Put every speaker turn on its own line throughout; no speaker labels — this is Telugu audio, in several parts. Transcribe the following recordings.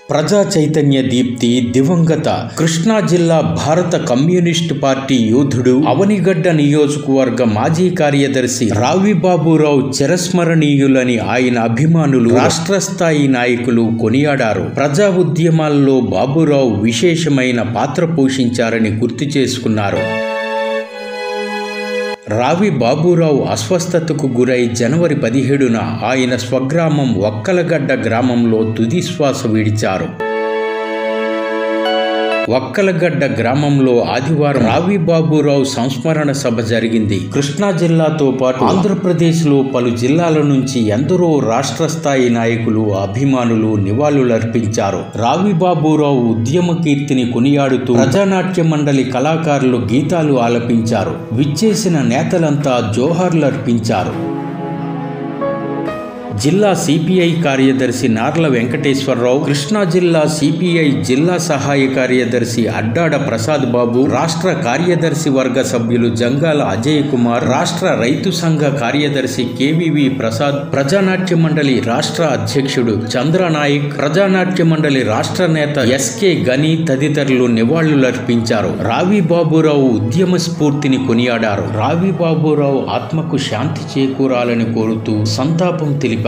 ప్రజా చైతన్య దీప్తి దివంగత కృష్ణా జిల్లా భారత కమ్యూనిస్టు పార్టీ యోధుడు అవనిగడ్డ నియోజకవర్గ మాజీ కార్యదర్శి రావి బాబురావు చిరస్మరణీయులని ఆయన అభిమానులు రాష్ట్ర స్థాయి నాయకులు కొనియాడారు ప్రజా ఉద్యమాల్లో బాబురావు విశేషమైన పాత్ర పోషించారని గుర్తు చేసుకున్నారు రావి బాబురావు అస్వస్థతకు గురై జనవరి పదిహేడున ఆయన స్వగ్రామం ఒక్కలగడ్డ గ్రామంలో తుది శ్వాస విడిచారు ఒక్కలగడ్డ గ్రామంలో ఆదివారం రావి బాబురావు సంస్మరణ సభ జరిగింది కృష్ణా జిల్లాతో పాటు ఆంధ్రప్రదేశ్లో పలు జిల్లాల నుంచి ఎందరో రాష్ట్ర స్థాయి నాయకులు అభిమానులు నివాళులర్పించారు రావి బాబురావు ఉద్యమ కీర్తిని కొనియాడుతూ ప్రజానాట్య మండలి కళాకారులు గీతాలు ఆలపించారు విచ్చేసిన నేతలంతా జోహార్లర్పించారు జిల్లా సిపిఐ కార్యదర్శి నార్ల వెంకటేశ్వరరావు కృష్ణా జిల్లా సిపిఐ జిల్లా సహాయ కార్యదర్శి అడ్డాడ ప్రసాద్ బాబు రాష్ట్ర కార్యదర్శి వర్గ సభ్యులు జంగాల అజయ్ కుమార్ రాష్ట్ర రైతు సంఘ కార్యదర్శి కేవివి ప్రసాద్ ప్రజానాట్య మండలి రాష్ట్ర అధ్యక్షుడు చంద్రనాయక్ ప్రజానాట్య మండలి రాష్ట్ర నేత ఎస్కే గని తదితరులు నివాళులర్పించారు రావి బాబురావు ఉద్యమ స్ఫూర్తిని కొనియాడారు రావి బాబురావు ఆత్మకు శాంతి చేకూరాలని కోరుతూ సంతాపం తెలిపారు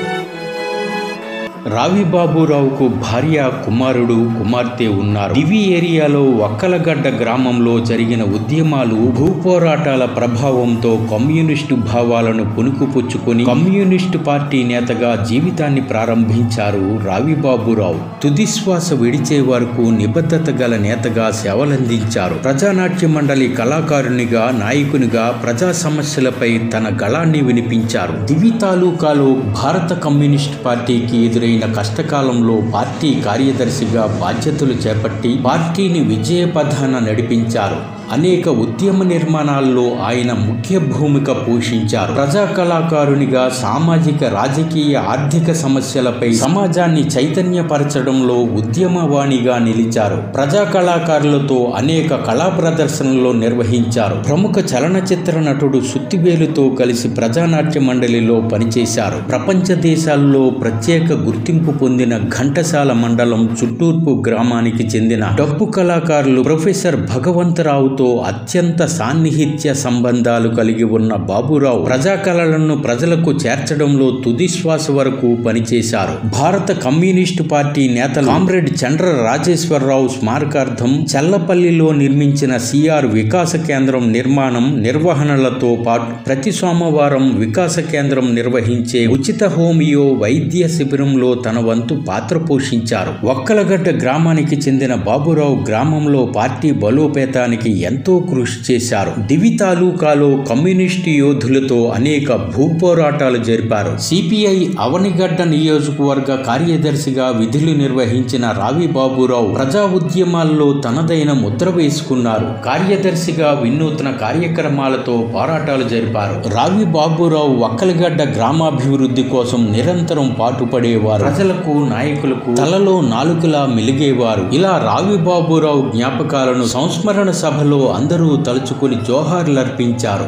రావి బాబురావుకు భార్య కుమారుడు కుమార్తె ఉన్నారు దివి ఏరియాలో ఒక్కలగడ్డ గ్రామంలో జరిగిన ఉద్యమాలు భూపోరాటాల ప్రభావంతో కమ్యూనిస్టు భావాలను పుణుకుపుచ్చుకొని కమ్యూనిస్టు పార్టీ నేతగా జీవితాన్ని ప్రారంభించారు రావి బాబురావు తుదిశ్వాస విడిచే వరకు నిబద్ధత గల నేతగా సేవలందించారు ప్రజానాట్య మండలి కళాకారునిగా నాయకునిగా ప్రజా సమస్యలపై తన గళాన్ని వినిపించారు దివి తాలూకాలో భారత కమ్యూనిస్ట్ పార్టీకి ఎదురైన కష్టకాలంలో పార్టీ కార్యదర్శిగా బాధ్యతలు చేపట్టి పార్టీని విజయపథాన నడిపించారు అనేక ఉద్యమ నిర్మాణాల్లో ఆయన ముఖ్య భూమిక పోషించారు ప్రజా కళాకారునిగా సామాజిక రాజకీయ ఆర్థిక సమస్యలపై సమాజాన్ని చైతన్యపరచడంలో ఉద్యమవాణిగా నిలిచారు ప్రజా కళాకారులతో అనేక కళా ప్రదర్శనలు నిర్వహించారు ప్రముఖ చలనచిత్ర నటుడు సుత్తివేలుతో కలిసి ప్రజానాట్య మండలిలో పనిచేశారు ప్రపంచ దేశాల్లో ప్రత్యేక గుర్తింపు పొందిన ఘంటసాల మండలం చుట్టూర్పు గ్రామానికి చెందిన డప్పు కళాకారులు ప్రొఫెసర్ భగవంతరావుతో అత్యంత సాన్నిహిత్య సంబంధాలు కలిగి ఉన్న బాబురావు ప్రజా కళలను ప్రజలకు చేర్చడంలో తుది శ్వాస వరకు పనిచేశారు భారత కమ్యూనిస్టు పార్టీ నేతలు కామ్రేడ్ చండ్ర రాజేశ్వరరావు స్మారకార్థం చల్లపల్లిలో నిర్మించిన సిఆర్ వికాస కేంద్రం నిర్మాణం నిర్వహణలతో పాటు ప్రతి సోమవారం వికాస కేంద్రం నిర్వహించే ఉచిత హోమియో వైద్య శిబిరంలో తన వంతు పాత్ర పోషించారు ఒక్కలగడ్డ గ్రామానికి చెందిన బాబురావు గ్రామంలో పార్టీ బలోపేతానికి ఎంతో కృషి చేశారు దివి తాలూకాలో కమ్యూనిస్టు యోధులతో అనేక భూపోరాటాలు జరిపారు సిపిఐ అవనిగడ్డ నియోజకవర్గ కార్యదర్శిగా విధులు నిర్వహించిన రావి బాబురావు ప్రజా ఉద్యమాల్లో తనదైన ముద్ర వేసుకున్నారు కార్యదర్శిగా వినూత్న కార్యక్రమాలతో పోరాటాలు జరిపారు రావి బాబురావు ఒక్కలగడ్డ గ్రామాభివృద్ధి కోసం నిరంతరం పాటుపడేవారు ప్రజలకు నాయకులకు తలలో నాలుకలా మెలిగేవారు ఇలా రావి బాబురావు జ్ఞాపకాలను సంస్మరణ సభలో అందరూ తలుచుకుని జోహార్లర్పించారు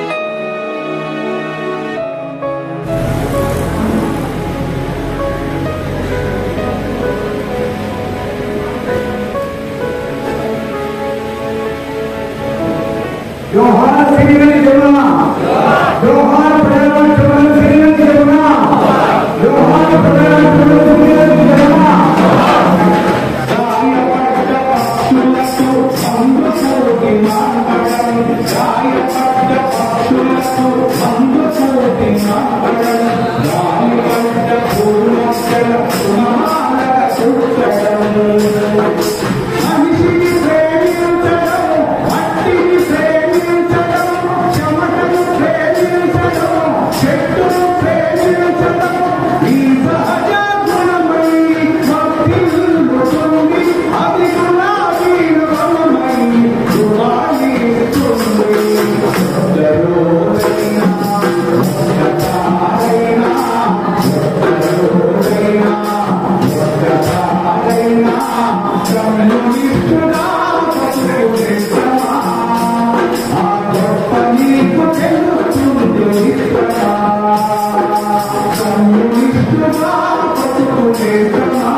జోహార్ శ్రీని జమున జోహార్ ప్రజారాష్ట్రమైన శ్రీని జమున జోహార్ ప్రజారాష్ట్రమైన శ్రీని జమున మనిషిని ప్రేమించడం మట్టిని ప్రేమించడం చెమటను ప్రేమించడం చెట్టును ప్రేమించడం ఈ సహజ గుణమై భక్తిల్లుతుంది అది గులాబీ రమణమై గులాబీ కమ్యూనిస్టుగా బతుకు చేస్తున్నా